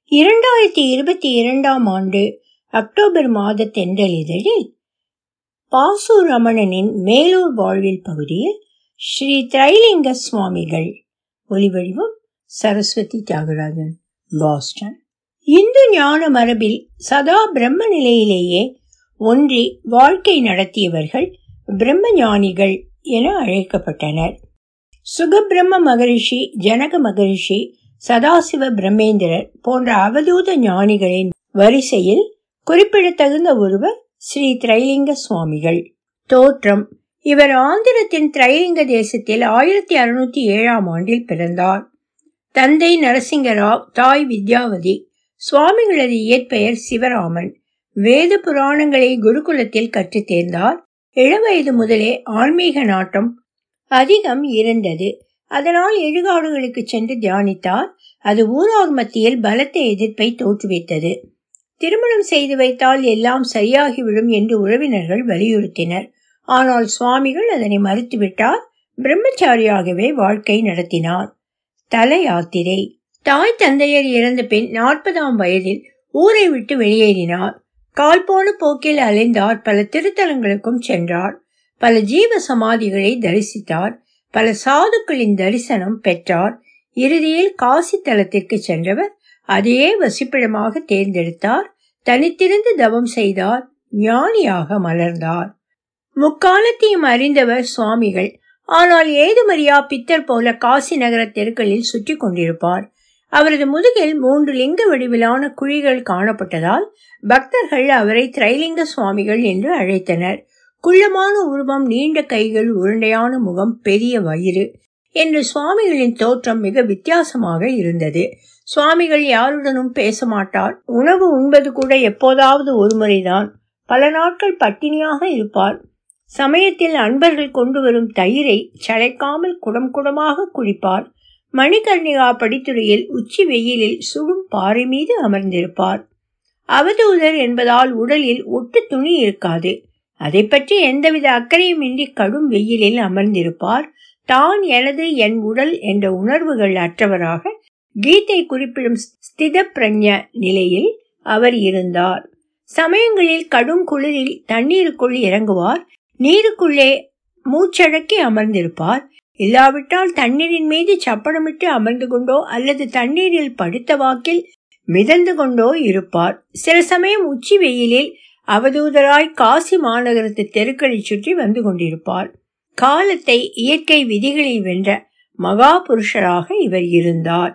இரண்டாயிரத்தி இருபத்தி இரண்டாம் ஆண்டு அக்டோபர் மாத தென்றலிதழில் பாசு ரமணனின் மேலூர் வாழ்வில் பகுதியில் ஸ்ரீ திரைலிங்க சுவாமிகள் ஒலிவடிவம் சரஸ்வதி தியாகராஜன் பாஸ்டன் இந்து ஞான மரபில் சதா பிரம்ம நிலையிலேயே ஒன்றி வாழ்க்கை நடத்தியவர்கள் பிரம்ம ஞானிகள் என அழைக்கப்பட்டனர் சுகபிரம்ம மகரிஷி ஜனக மகரிஷி சதாசிவ பிரம்மேந்திரர் போன்ற அவதூத ஞானிகளின் வரிசையில் குறிப்பிடத்தகுந்த ஒருவர் ஸ்ரீ திரைலிங்க சுவாமிகள் தோற்றம் இவர் ஆந்திரத்தின் திரைலிங்க தேசத்தில் ஆயிரத்தி அறுநூத்தி ஏழாம் ஆண்டில் பிறந்தார் தந்தை நரசிங்கராவ் தாய் வித்யாவதி சுவாமிகளது இயற்பெயர் சிவராமன் வேத புராணங்களை குருகுலத்தில் கற்றுத் தேர்ந்தார் இளவயது முதலே ஆன்மீக நாட்டம் அதிகம் இருந்தது அதனால் இழுகாடுகளுக்கு சென்று தியானித்தார் அது ஊரார் மத்தியில் பலத்த எதிர்ப்பை தோற்றுவித்தது திருமணம் செய்து வைத்தால் எல்லாம் சரியாகிவிடும் என்று உறவினர்கள் வலியுறுத்தினர் ஆனால் சுவாமிகள் அதனை மறுத்துவிட்டார் பிரம்மச்சாரியாகவே வாழ்க்கை நடத்தினார் தல யாத்திரை தாய் தந்தையர் இறந்த பின் நாற்பதாம் வயதில் ஊரை விட்டு வெளியேறினார் கால் போன போக்கில் அலைந்தார் பல திருத்தலங்களுக்கும் சென்றார் பல ஜீவ சமாதிகளை தரிசித்தார் பல சாதுக்களின் தரிசனம் பெற்றார் இறுதியில் காசி தலத்திற்கு சென்றவர் அதையே வசிப்பிடமாக தேர்ந்தெடுத்தார் தனித்திருந்து தவம் செய்தார் ஞானியாக மலர்ந்தார் முக்காலத்தையும் அறிந்தவர் சுவாமிகள் ஆனால் ஏதுமரியா பித்தர் போல காசி நகர தெருக்களில் சுற்றி கொண்டிருப்பார் அவரது முதுகில் மூன்று லிங்க வடிவிலான குழிகள் காணப்பட்டதால் பக்தர்கள் அவரை திரைலிங்க சுவாமிகள் என்று அழைத்தனர் குள்ளமான உருவம் நீண்ட கைகள் உருண்டையான முகம் பெரிய வயிறு என்று சுவாமிகளின் தோற்றம் மிக வித்தியாசமாக இருந்தது சுவாமிகள் யாருடனும் பேச மாட்டார் உணவு உண்பது கூட எப்போதாவது ஒரு முறைதான் பல நாட்கள் பட்டினியாக இருப்பார் சமயத்தில் அன்பர்கள் கொண்டு வரும் தயிரை சளைக்காமல் குடம் குடமாக குடிப்பார் மணிகர்ணிகா படித்துறையில் உச்சி வெயிலில் சுடும் பாறை மீது அமர்ந்திருப்பார் அவதூதர் என்பதால் உடலில் ஒட்டு துணி இருக்காது அதை பற்றி எந்தவித அக்கறையுமின்றி கடும் வெயிலில் அமர்ந்திருப்பார் தான் எனது என் உடல் என்ற உணர்வுகள் அற்றவராக கீதை குறிப்பிடும் ஸ்தித பிரஞ நிலையில் அவர் இருந்தார் சமயங்களில் கடும் குளிரில் தண்ணீருக்குள் இறங்குவார் நீருக்குள்ளே மூச்சடக்கி அமர்ந்திருப்பார் இல்லாவிட்டால் தண்ணீரின் மீது சப்பனமிட்டு அமர்ந்து கொண்டோ அல்லது தண்ணீரில் படுத்த வாக்கில் மிதந்து கொண்டோ இருப்பார் சில சமயம் உச்சி வெயிலில் அவதூதராய் காசி மாநகரத்து தெருக்களை சுற்றி வந்து கொண்டிருப்பார் காலத்தை இயற்கை விதிகளில் வென்ற மகா புருஷராக இவர் இருந்தார்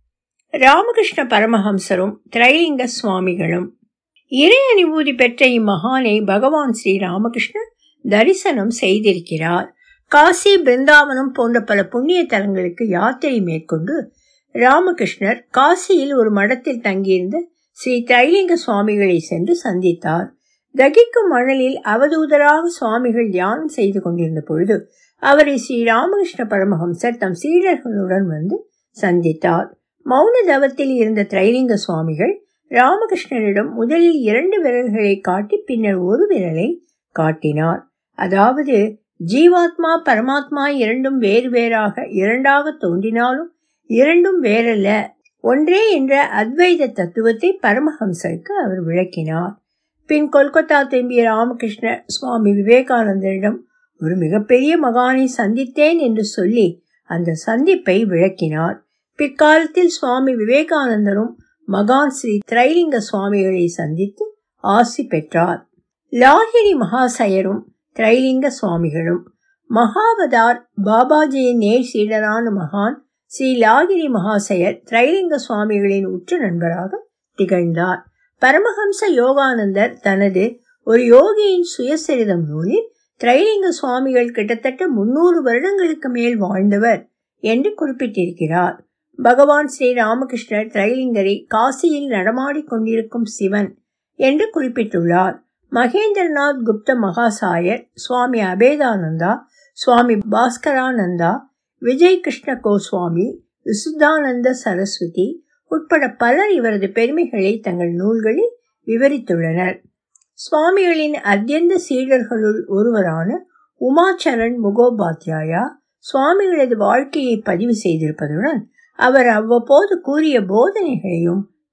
ராமகிருஷ்ண பரமஹம்சரும் திரைலிங்க சுவாமிகளும் இறை அனுபூதி பெற்ற இம்மகானை பகவான் ஸ்ரீ ராமகிருஷ்ணர் தரிசனம் செய்திருக்கிறார் காசி பிருந்தாவனம் போன்ற பல புண்ணிய தலங்களுக்கு யாத்திரை மேற்கொண்டு ராமகிருஷ்ணர் காசியில் ஒரு மடத்தில் தங்கியிருந்த ஸ்ரீ தைலிங்க சுவாமிகளை சென்று சந்தித்தார் தகிக்கும் மணலில் அவதூதராக சுவாமிகள் தியானம் செய்து கொண்டிருந்த பொழுது அவரை ஸ்ரீ ராமகிருஷ்ண பரமஹம்சர் தம் சீடர்களுடன் வந்து சந்தித்தார் மௌன தவத்தில் இருந்த திரைலிங்க சுவாமிகள் ராமகிருஷ்ணரிடம் முதலில் இரண்டு விரல்களை காட்டி பின்னர் ஒரு விரலை காட்டினார் அதாவது ஜீவாத்மா பரமாத்மா இரண்டும் வேறு வேறாக இரண்டாக தோன்றினாலும் இரண்டும் வேறல்ல ஒன்றே என்ற அத்வைத தத்துவத்தை பரமஹம்சருக்கு அவர் விளக்கினார் பின் கொல்கத்தா திரும்பிய ராமகிருஷ்ண சுவாமி விவேகானந்தரிடம் ஒரு மிகப்பெரிய மகானை சந்தித்தேன் என்று சொல்லி அந்த சந்திப்பை விளக்கினார் பிற்காலத்தில் சுவாமி விவேகானந்தரும் மகான் ஸ்ரீ திரைலிங்க சுவாமிகளை சந்தித்து ஆசி பெற்றார் லாகிரி மகாசயரும் திரைலிங்க சுவாமிகளும் மகாவதார் பாபாஜியின் நேர் சீடரான மகான் ஸ்ரீ லாகிரி மகாசயர் திரைலிங்க சுவாமிகளின் உற்ற நண்பராக திகழ்ந்தார் பரமஹம்ச யோகானந்தர் தனது ஒரு யோகியின் சுயசரிதம் நூலில் திரைலிங்க சுவாமிகள் கிட்டத்தட்ட முன்னூறு வருடங்களுக்கு மேல் வாழ்ந்தவர் என்று குறிப்பிட்டிருக்கிறார் பகவான் ஸ்ரீ ராமகிருஷ்ணர் திரைலிங்கரை காசியில் நடமாடிக் கொண்டிருக்கும் சிவன் என்று குறிப்பிட்டுள்ளார் மகேந்திரநாத் குப்த மகாசாயர் சுவாமி அபேதானந்தா சுவாமி பாஸ்கரானந்தா விஜய் கிருஷ்ண கோஸ்வாமி விசுத்தானந்த சரஸ்வதி உட்பட பலர் இவரது பெருமைகளை தங்கள் நூல்களில் விவரித்துள்ளனர் சுவாமிகளின் அத்தியந்த சீடர்களுள் ஒருவரான உமாச்சரண் முகோபாத்யாயா சுவாமிகளது வாழ்க்கையை பதிவு செய்திருப்பதுடன் அவர் அவ்வப்போது கூறிய போதனைகளையும்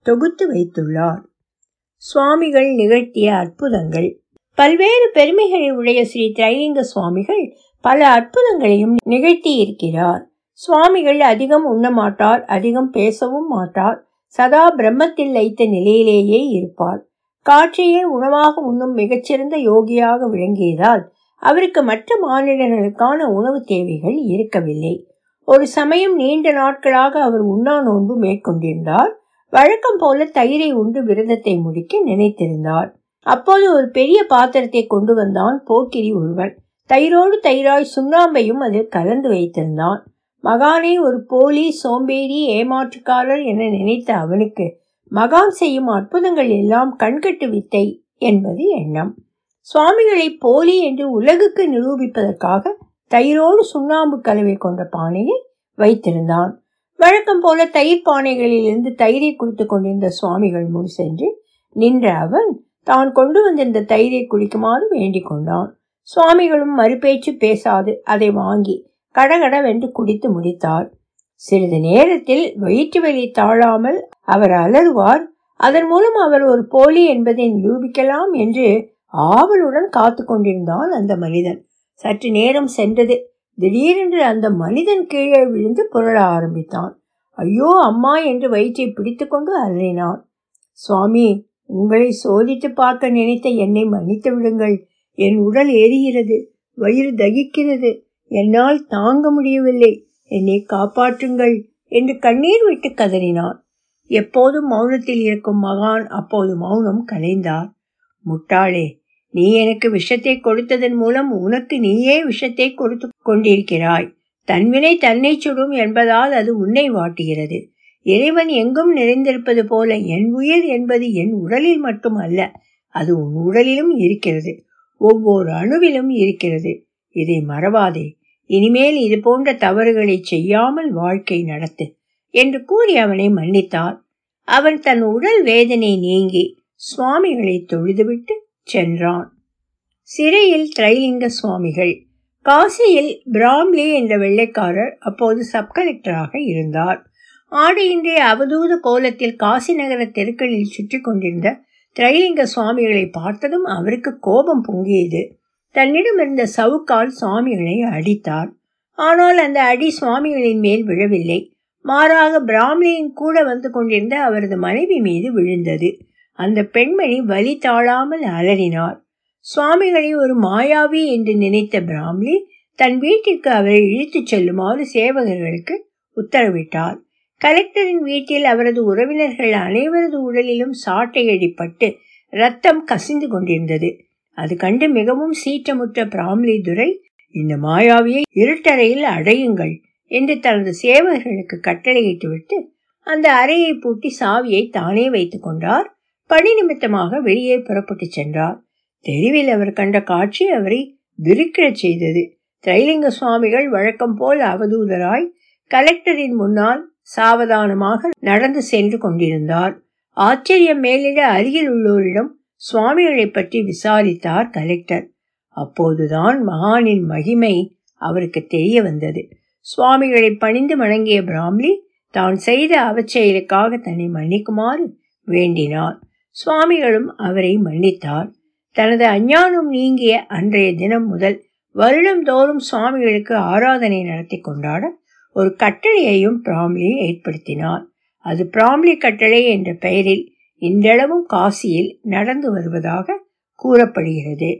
தொகுத்து வைத்துள்ளார் சுவாமிகள் நிகழ்த்திய அற்புதங்கள் பல்வேறு பெருமைகளை உடைய ஸ்ரீ திரைலிங்க சுவாமிகள் பல அற்புதங்களையும் நிகழ்த்தி இருக்கிறார் சுவாமிகள் அதிகம் உண்ணமாட்டார் அதிகம் பேசவும் மாட்டார் சதா பிரம்மத்தில் லைத்த நிலையிலேயே இருப்பார் காற்றையே உணவாக உண்ணும் மிகச்சிறந்த யோகியாக விளங்கியதால் அவருக்கு மற்ற மாநிலங்களுக்கான உணவு தேவைகள் இருக்கவில்லை ஒரு சமயம் நீண்ட நாட்களாக அவர் உண்ணா நோன்பு மேற்கொண்டிருந்தார் வழக்கம் போல தயிரை உண்டு விரதத்தை முடிக்க நினைத்திருந்தார் அப்போது ஒரு பெரிய பாத்திரத்தை கொண்டு வந்தான் போக்கிரி ஒருவன் தயிரோடு தயிராய் சுண்ணாம்பையும் அதில் கலந்து வைத்திருந்தான் மகானை ஒரு போலி சோம்பேறி ஏமாற்றுக்காரர் என நினைத்த அவனுக்கு மகான் செய்யும் அற்புதங்கள் எல்லாம் கண்கட்டு வித்தை என்பது எண்ணம் சுவாமிகளை போலி என்று உலகுக்கு நிரூபிப்பதற்காக தயிரோடு சுண்ணாம்பு கலவை கொண்ட பானையை வைத்திருந்தான் வழக்கம் போல தயிர் பானைகளிலிருந்து தயிரை குடித்து கொண்டிருந்த சுவாமிகள் முன் சென்று நின்ற அவன் தான் கொண்டு வந்திருந்த தயிரை குடிக்குமாறு வேண்டிக் கொண்டான் சுவாமிகளும் மறுபேச்சு பேசாது அதை வாங்கி கடகடவென்று குடித்து முடித்தார் சிறிது நேரத்தில் வயிற்று வலி தாழாமல் அவர் அலறுவார் அதன் மூலம் அவர் ஒரு போலி என்பதை நிரூபிக்கலாம் என்று ஆவலுடன் காத்து கொண்டிருந்தான் அந்த மனிதன் சற்று நேரம் சென்றது திடீரென்று அந்த மனிதன் கீழே விழுந்து புரள ஆரம்பித்தான் ஐயோ அம்மா என்று வயிற்றை பிடித்துக்கொண்டு அலறினான் சுவாமி உங்களை சோதித்து பார்க்க நினைத்த என்னை மன்னித்து விடுங்கள் என் உடல் எரிகிறது வயிறு தகிக்கிறது என்னால் தாங்க முடியவில்லை என்னை காப்பாற்றுங்கள் என்று கண்ணீர் விட்டு கதறினான் எப்போதும் மௌனத்தில் இருக்கும் மகான் அப்போது மௌனம் கலைந்தார் முட்டாளே நீ எனக்கு விஷத்தை கொடுத்ததன் மூலம் உனக்கு நீயே விஷத்தை கொடுத்து கொண்டிருக்கிறாய் தன்வினை தன்னை சுடும் என்பதால் அது உன்னை வாட்டுகிறது இறைவன் எங்கும் நிறைந்திருப்பது போல என் உயிர் என்பது என் உடலில் மட்டும் அல்ல அது உன் உடலிலும் இருக்கிறது ஒவ்வொரு அணுவிலும் இருக்கிறது இதை மறவாதே இனிமேல் இது போன்ற தவறுகளை செய்யாமல் வாழ்க்கை நடத்து என்று கூறி அவனை மன்னித்தார் அவன் தன் உடல் வேதனை நீங்கி சுவாமிகளை தொழுதுவிட்டு சென்றான் சிறையில் திரைலிங்க சுவாமிகள் காசியில் பிராம்லி என்ற வெள்ளைக்காரர் அப்போது சப் கலெக்டராக இருந்தார் ஆடையின்றி அவதூத கோலத்தில் காசி நகர தெருக்களில் சுற்றி கொண்டிருந்த திரைலிங்க சுவாமிகளை பார்த்ததும் அவருக்கு கோபம் பொங்கியது தன்னிடம் இருந்த சவுக்கால் சுவாமிகளை அடித்தார் ஆனால் அந்த அடி சுவாமிகளின் மேல் விழவில்லை மாறாக பிராமணியின் கூட வந்து கொண்டிருந்த அவரது மனைவி மீது விழுந்தது அந்த பெண்மணி வலி தாழாமல் அலறினார் சுவாமிகளை ஒரு மாயாவி என்று நினைத்த பிராம்லி தன் வீட்டிற்கு அவரை இழுத்துச் செல்லுமாறு சேவகர்களுக்கு உத்தரவிட்டார் கலெக்டரின் வீட்டில் அவரது உறவினர்கள் அனைவரது உடலிலும் சாட்டை அடிப்பட்டு ரத்தம் கசிந்து கொண்டிருந்தது அது கண்டு மிகவும் சீற்றமுற்ற பிராம்லி துரை இந்த மாயாவியை இருட்டறையில் அடையுங்கள் என்று தனது சேவகர்களுக்கு கட்டளையிட்டுவிட்டு அந்த அறையை பூட்டி சாவியை தானே வைத்துக் கொண்டார் பணி நிமித்தமாக வெளியே புறப்பட்டு சென்றார் தெருவில் அவர் கண்ட காட்சி அவரை விரிக்கிடச் செய்தது திரைலிங்க சுவாமிகள் வழக்கம் போல் அவதூதராய் கலெக்டரின் முன்னால் சாவதானமாக நடந்து சென்று கொண்டிருந்தார் ஆச்சரியம் மேலிட அருகில் உள்ளோரிடம் சுவாமிகளை பற்றி விசாரித்தார் கலெக்டர் அப்போதுதான் மகானின் மகிமை அவருக்கு தெரிய வந்தது சுவாமிகளை பணிந்து வணங்கிய பிராம்லி தான் செய்த அவச்செயலுக்காக தன்னை மன்னிக்குமாறு வேண்டினார் சுவாமிகளும் அவரை மன்னித்தார் தனது அஞ்ஞானம் நீங்கிய அன்றைய தினம் முதல் வருடந்தோறும் சுவாமிகளுக்கு ஆராதனை நடத்தி கொண்டாட ஒரு கட்டளையையும் பிராம்லி ஏற்படுத்தினார் அது பிராம்லி கட்டளை என்ற பெயரில் இன்றளவும் காசியில் நடந்து வருவதாக கூறப்படுகிறது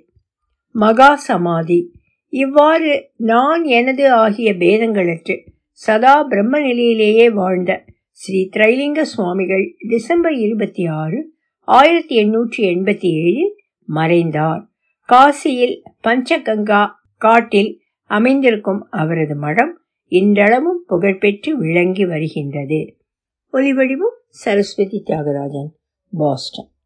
மகா சமாதி இவ்வாறு நான் எனது ஆகிய பேதங்களற்று சதா பிரம்ம நிலையிலேயே வாழ்ந்த ஸ்ரீ திரைலிங்க சுவாமிகள் டிசம்பர் இருபத்தி ஆறு ஆயிரத்தி எண்ணூற்றி எண்பத்தி ஏழில் மறைந்தார் காசியில் பஞ்சகங்கா காட்டில் அமைந்திருக்கும் அவரது மடம் இன்றளவும் புகழ்பெற்று விளங்கி வருகின்றது ஒலிவடிவும் சரஸ்வதி தியாகராஜன் பாஸ்டன்